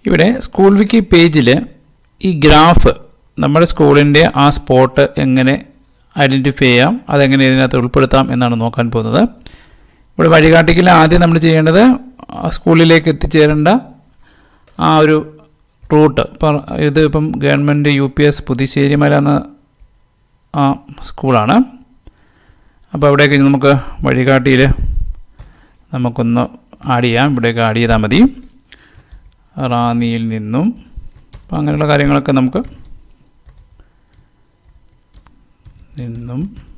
ഇവിടെ സ്കൂൾ വിക്കി പേജിൽ ഈ ഗ്രാഫ് നമ്മുടെ സ്കൂളിൻ്റെ ആ സ്പോട്ട് എങ്ങനെ ഐഡൻറ്റിഫൈ ചെയ്യാം അതെങ്ങനെ ഇതിനകത്ത് ഉൾപ്പെടുത്താം എന്നാണ് നോക്കാൻ പോകുന്നത് ഇവിടെ വഴികാട്ടിക്കൽ ആദ്യം നമ്മൾ ചെയ്യേണ്ടത് ആ സ്കൂളിലേക്ക് എത്തിച്ചേരേണ്ട ആ ഒരു റൂട്ട് ഇപ്പം ഇത് ഇപ്പം government U P S Puthusserimala എന്ന ആ സ്കൂളാണ് അപ്പോൾ അവിടേക്ക് നമുക്ക് വഴികാട്ടിയിൽ നമുക്കൊന്ന് ആഡ് ചെയ്യാം ഇവിടേക്ക് ആഡ് ചെയ്താൽ മതി റാന്നിയിൽ നിന്നും അപ്പം അങ്ങനെയുള്ള കാര്യങ്ങളൊക്കെ നമുക്ക് നിന്നും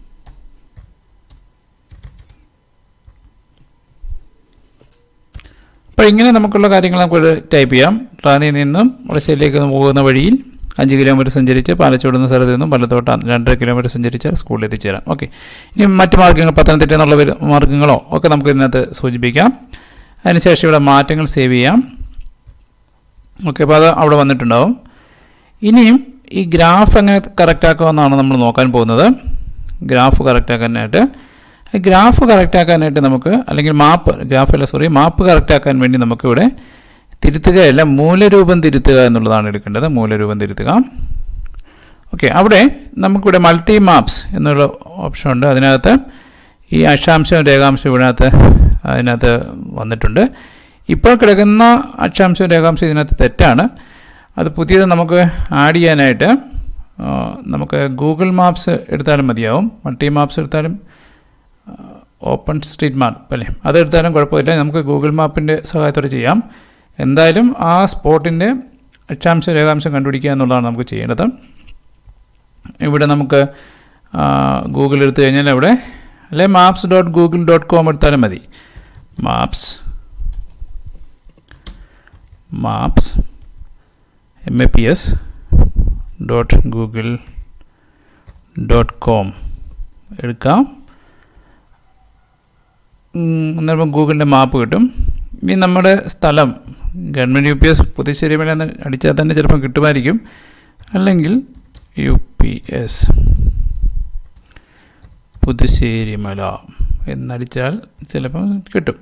അപ്പോൾ ഇങ്ങനെ നമുക്കുള്ള കാര്യങ്ങൾ നമുക്ക് ടൈപ്പ് ചെയ്യാം റാന്നിയിൽ നിന്നും മുളശ്ശേരിയിലേക്ക് പോകുന്ന വഴിയിൽ അഞ്ച് കിലോമീറ്റർ സഞ്ചരിച്ച് പാലച്ചോട് എന്ന സ്ഥലത്ത് നിന്നും വലത്തോട്ട് രണ്ടര കിലോമീറ്റർ സഞ്ചരിച്ചാൽ സ്കൂളിൽ എത്തിച്ചേരാം ഓക്കെ ഇനി മറ്റ് മാർഗ്ഗങ്ങൾ പത്തനംതിട്ട എന്നുള്ള വരു- മാർഗ്ഗങ്ങളോ ഒക്കെ നമുക്ക് ഇതിനകത്ത് സൂചിപ്പിക്കാം അതിനുശേഷം ഇവിടെ മാറ്റങ്ങൾ സേവ് ചെയ്യാം ഓക്കെ അപ്പോൾ അത് അവിടെ വന്നിട്ടുണ്ടാവും ഇനിയും ഈ ഗ്രാഫ് എങ്ങനെ കറക്റ്റ് ആക്കാമെന്നാണ് നമ്മൾ നോക്കാൻ പോകുന്നത് ഗ്രാഫ് കറക്റ്റ് ആക്കാനായിട്ട് ഈ ഗ്രാഫ് കറക്റ്റ് ആക്കാനായിട്ട് നമുക്ക് അല്ലെങ്കിൽ മാപ്പ് ഗ്രാഫ് അല്ല സോറി മാപ്പ് കറക്റ്റ് ആക്കാൻ വേണ്ടി നമുക്കിവിടെ തിരുത്തുകയല്ല മൂലരൂപം തിരുത്തുക എന്നുള്ളതാണ് എടുക്കേണ്ടത് മൂലരൂപം തിരുത്തുക ഓക്കെ അവിടെ നമുക്കിവിടെ മൾട്ടി മാപ്സ് എന്നുള്ള ഓപ്ഷൻ ഉണ്ട് അതിനകത്ത് ഈ അക്ഷാംശവും രേഖാംശവും ഇതിനകത്ത് അതിനകത്ത് വന്നിട്ടുണ്ട് ഇപ്പോൾ കിടക്കുന്ന അക്ഷാംശവും രേഖാംശവും ഇതിനകത്ത് തെറ്റാണ് അത് പുതിയത് നമുക്ക് ആഡ് ചെയ്യാനായിട്ട് ആ, നമുക്ക് ഗൂഗിൾ മാപ്സ് എടുത്താലും മതിയാവും മൾട്ടി മാപ്സ് എടുത്താലും ഓപ്പൺ സ്ട്രീറ്റ് മാപ്പ് അല്ലേ അതെടുത്താലും കുഴപ്പമില്ല നമുക്ക് ഗൂഗിൾ മാപ്പിൻ്റെ സഹായത്തോടെ ചെയ്യാം എന്തായാലും ആ സ്പോട്ടിൻ്റെ അക്ഷാംശം രേഖാംശം കണ്ടുപിടിക്കുക എന്നുള്ളതാണ് നമുക്ക് ചെയ്യേണ്ടത് ഇവിടെ നമുക്ക് ഗൂഗിൾ എടുത്തു കഴിഞ്ഞാൽ അവിടെ അല്ലെ maps dot Google dot com എടുത്താലും മതി maps maps M A P S dot Google dot com എടുക്കാം ഉം, അന്നേരം ഗൂഗിളിൻ്റെ മാപ്പ് കിട്ടും ഇനി നമ്മുടെ സ്ഥലം government U P S Puthusserimala എന്ന് അടിച്ചാൽ തന്നെ ചിലപ്പം കിട്ടുമായിരിക്കും അല്ലെങ്കിൽ യു പി എസ് പുതുശ്ശേരിമല എന്നടിച്ചാൽ ചിലപ്പം കിട്ടും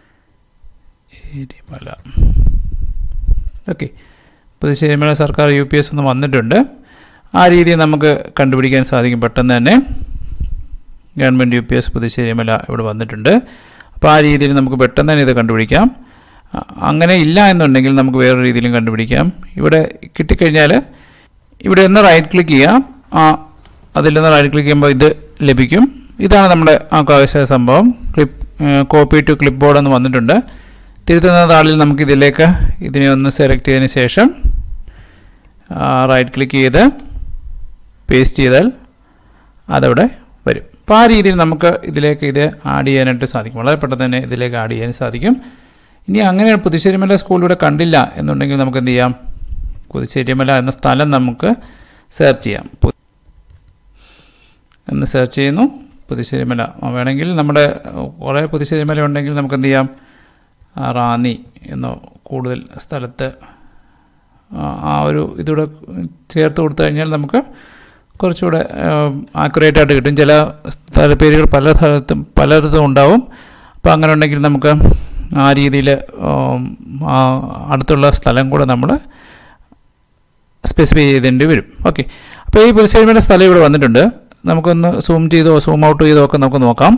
ഏരിമല ഓക്കെ പുതുശ്ശേരിമല സർക്കാർ യു പി എസ് എന്ന് വന്നിട്ടുണ്ട് ആ രീതിയിൽ നമുക്ക് കണ്ടുപിടിക്കാൻ സാധിക്കും പെട്ടെന്ന് തന്നെ government U P S Puthusserimala ഇവിടെ വന്നിട്ടുണ്ട് അപ്പോൾ ആ രീതിയിൽ നമുക്ക് പെട്ടെന്ന് തന്നെ ഇത് കണ്ടുപിടിക്കാം അ- അങ്ങനെ ഇല്ല എന്നുണ്ടെങ്കിൽ നമുക്ക് വേറെ രീതിയിലും കണ്ടുപിടിക്കാം ഇവിടെ കിട്ടിക്കഴിഞ്ഞാൽ ഇവിടെ ഒന്ന് റൈറ്റ് ക്ലിക്ക് ചെയ്യാം ആ അതിൽ നിന്ന് റൈറ്റ് ക്ലിക്ക് ചെയ്യുമ്പോൾ ഇത് ലഭിക്കും ഇതാണ് നമ്മുടെ ആ ആവശ്യ സംഭവം clip copy to clipboard എന്ന് വന്നിട്ടുണ്ട് തിരുത്തുന്ന താളിൽ നമുക്ക് ഇതിലേക്ക് ഇതിനെ ഒന്ന് സെലക്ട് ചെയ്തതിന് ശേഷം റൈറ്റ് ക്ലിക്ക് ചെയ്ത് പേസ്റ്റ് ചെയ്താൽ അതവിടെ വരും അപ്പോൾ ആ രീതിയിൽ നമുക്ക് ഇതിലേക്ക് ഇത് ആഡ് ചെയ്യാനായിട്ട് സാധിക്കും വളരെ പെട്ടെന്ന് തന്നെ ഇതിലേക്ക് ആഡ് ചെയ്യാൻ സാധിക്കും ഇനി അങ്ങനെ പുതുശ്ശേരിമല സ്കൂൾ ഇവിടെ കണ്ടില്ല എന്നുണ്ടെങ്കിൽ നമുക്ക് എന്ത് ചെയ്യാം പുതുശ്ശേരിമല എന്ന സ്ഥലം നമുക്ക് സെർച്ച് ചെയ്യാം പു- എന്ന് സെർച്ച് ചെയ്യുന്നു പുതുശ്ശേരിമല ആ, വേണമെങ്കിൽ നമ്മുടെ കുറേ പുതുശ്ശേരിമല ഉണ്ടെങ്കിൽ നമുക്ക് എന്ത് ചെയ്യാം ആ, റാന്നി എന്നോ കൂടുതൽ സ്ഥലത്ത് ആ, ആ ഒരു ഇതൂടെ ചേർത്ത് കൊടുത്തു കഴിഞ്ഞാൽ നമുക്ക് കുറച്ചുകൂടെ ആക്യുറേറ്റ് ആയിട്ട് കിട്ടും ചില സ്ഥലപ്പേരുകൾ പല സ്ഥലത്തും പലയിടത്തും ഉണ്ടാവും അപ്പോൾ അങ്ങനെ ഉണ്ടെങ്കിൽ നമുക്ക് ആ രീതിയിൽ അടുത്തുള്ള സ്ഥലം കൂടെ നമ്മൾ സ്പെസിഫൈ ചെയ്തേണ്ടി വരും ഓക്കെ അപ്പോൾ ഈ പുതുശ്ശേരിമല സ്ഥലം ഇവിടെ വന്നിട്ടുണ്ട് നമുക്കൊന്ന് സൂം ചെയ്തോ സൂം ഔട്ട് ചെയ്തോ ഒക്കെ നമുക്ക് നോക്കാം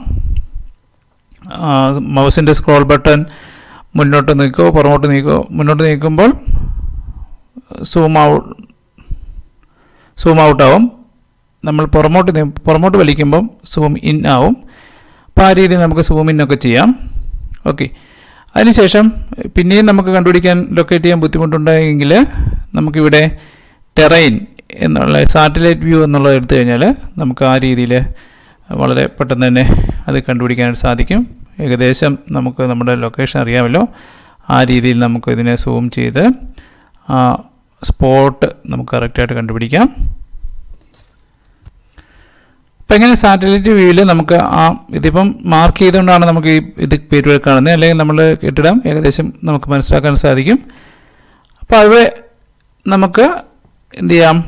മൗസിൻ്റെ സ്ക്രോൾ ബട്ടൺ മുന്നോട്ട് നീക്കോ പുറമോട്ട് നീക്കോ മുന്നോട്ട് നീക്കുമ്പോൾ സൂം ഔട്ട് സൂം ഔട്ട് ആവും നമ്മൾ പുറമോട്ട് നീ- പുറമോട്ട് വലിക്കുമ്പം സൂം ഇൻ ആവും അപ്പോൾ ആ രീതിയിൽ നമുക്ക് സൂം ഇൻ ഒക്കെ ചെയ്യാം ഓക്കെ അതിനുശേഷം പിന്നെയും നമുക്ക് കണ്ടുപിടിക്കാൻ ലൊക്കേറ്റ് ചെയ്യാൻ ബുദ്ധിമുട്ടുണ്ടെങ്കിൽ നമുക്കിവിടെ ടെറൈൻ എന്നുള്ള സാറ്റലൈറ്റ് വ്യൂ എന്നുള്ളത് എടുത്തു കഴിഞ്ഞാൽ നമുക്ക് ആ രീതിയിൽ വളരെ പെട്ടെന്ന് തന്നെ അത് കണ്ടുപിടിക്കാനായിട്ട് സാധിക്കും ഏകദേശം നമുക്ക് നമ്മുടെ ലൊക്കേഷൻ അറിയാമല്ലോ ആ രീതിയിൽ നമുക്ക് ഇതിനെ സൂം ചെയ്ത് ആ സ്പോട്ട് നമുക്ക് കറക്റ്റായിട്ട് കണ്ടുപിടിക്കാം അപ്പം എങ്ങനെ സാറ്റലൈറ്റ് വ്യൂവിൽ നമുക്ക് ആ ഇതിപ്പം മാർക്ക് ചെയ്തുകൊണ്ടാണ് നമുക്ക് ഈ ഇത് പേരുകൾ കാണുന്നത് അല്ലെങ്കിൽ നമ്മൾ കെട്ടിടം ഏകദേശം നമുക്ക് മനസ്സിലാക്കാൻ സാധിക്കും അപ്പോൾ അവിടെ നമുക്ക് എന്ത് ചെയ്യാം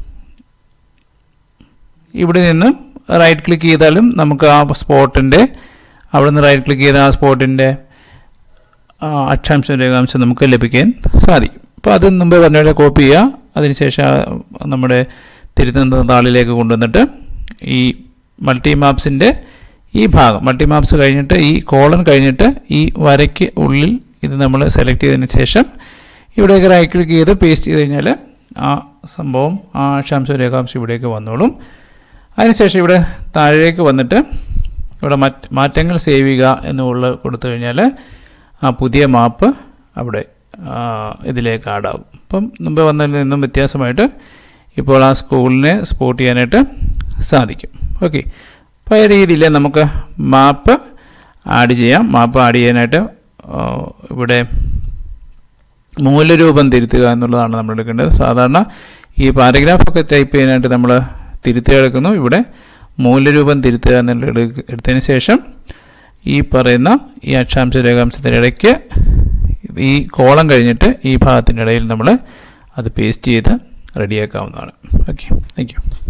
ഇവിടെ നിന്നും റൈറ്റ് ക്ലിക്ക് ചെയ്താലും നമുക്ക് ആ സ്പോട്ടിൻ്റെ അവിടെ നിന്ന് റൈറ്റ് ക്ലിക്ക് ചെയ്ത ആ സ്പോട്ടിൻ്റെ അക്ഷാംശം രേഖാംശം നമുക്ക് ലഭിക്കാൻ സാധിക്കും അപ്പോൾ അത് മുമ്പേ പറഞ്ഞ പോലെ കോപ്പി ചെയ്യുക അതിനുശേഷം ആ നമ്മുടെ തിരുത്തുന്ന താളിലേക്ക് കൊണ്ടുവന്നിട്ട് ഈ മൾട്ടി മാപ്സിൻ്റെ ഈ ഭാഗം മൾട്ടി മാപ്സ് കഴിഞ്ഞിട്ട് ഈ കോളൻ കഴിഞ്ഞിട്ട് ഈ വരയ്ക്ക് ഉള്ളിൽ ഇത് നമ്മൾ സെലക്ട് ചെയ്തതിന് ശേഷം ഇവിടേക്ക് റൈറ്റ് ക്ലിക്ക് ചെയ്ത് പേസ്റ്റ് ചെയ്ത് കഴിഞ്ഞാൽ ആ സംഭവം ആ അക്ഷാംശം രേഖാംശം ഇവിടേക്ക് വന്നോളും അതിനുശേഷം ഇവിടെ താഴേക്ക് വന്നിട്ട് ഇവിടെ മറ്റ് മാറ്റങ്ങൾ സേവ് ചെയ്യുക എന്നുള്ള കൊടുത്തു കഴിഞ്ഞാൽ ആ പുതിയ മാപ്പ് അവിടെ ആ, ഇതിലേക്ക് ആഡാവും അപ്പം മുമ്പ് വന്നതിൽ നിന്നും വ്യത്യാസമായിട്ട് ഇപ്പോൾ ആ സ്കൂളിനെ സ്പോട്ട് ചെയ്യാനായിട്ട് സാധിക്കും ഓക്കെ അപ്പോൾ ഈ രീതിയിൽ നമുക്ക് മാപ്പ് ആഡ് ചെയ്യാം മാപ്പ് ആഡ് ചെയ്യാനായിട്ട് ആ, ഇവിടെ മൂലരൂപം തിരുത്തുക എന്നുള്ളതാണ് നമ്മൾ എടുക്കേണ്ടത് സാധാരണ ഈ പാരഗ്രാഫൊക്കെ ടൈപ്പ് ചെയ്യാനായിട്ട് നമ്മൾ തിരുത്തി എടുക്കുന്നു ഇവിടെ മൂലരൂപം തിരുത്തുക എന്നുള്ള എടുക്ക- എടുത്തതിന് ശേഷം ഈ പറയുന്ന ഈ അക്ഷാംശ രേഖാംശത്തിൻ്റെ ഇടയ്ക്ക് ഈ കോളം കഴിഞ്ഞിട്ട് ഈ ഭാഗത്തിൻ്റെ ഇടയിൽ നമ്മൾ അത് പേസ്റ്റ് ചെയ്ത് റെഡിയാക്കാവുന്നതാണ് ഓക്കെ താങ്ക് യു